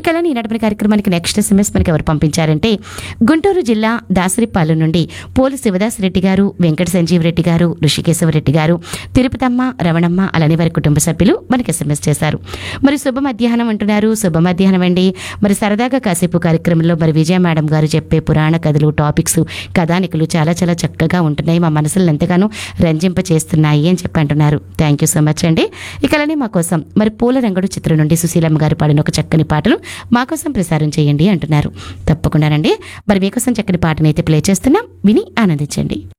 ఇక ఈ నడపని కార్యక్రమానికి నెక్స్ట్ ఎస్ఎంఎస్ మనకి ఎవరు పంపించారంటే గుంటూరు జిల్లా దాసరిపాలెం నుండి పోలు శివదాస్ రెడ్డి గారు వెంకట సంజీవ్ రెడ్డి గారు ఋషికేశవరెడ్డి గారు తిరుపతమ్మ రమణమ్మ అలానే వారి కుటుంబ సభ్యులు మనకి ఎస్ఎంఎస్ చేశారు మరి శుభ మధ్యాహ్నం అంటున్నారు శుభ మధ్యాహ్నం అండి మరి సరదాగా కాసేపు కార్యక్రమంలో మరి విజయ మేడం గారు చెప్పే పురాణ కథలు టాపిక్స్ కథానికలు చాలా చాలా చక్కగా ఉంటున్నాయి మా మనసులను ఎంతగానో రంజింప చేస్తున్నాయి అని చెప్పి అంటున్నారు థ్యాంక్ యూ సో మచ్ అండి ఇక అలానే మా కోసం మరి పూల రంగడు చిత్రం నుండి సుశీలమ్మ గారు పాడిన ఒక చక్కని పాటను మా కోసం ప్రసారం చేయండి అంటున్నారు తప్పకుండానండి మరి మీకోసం చక్కని పాటనైతే ప్లే చేస్తున్నాం విని ఆనందించండి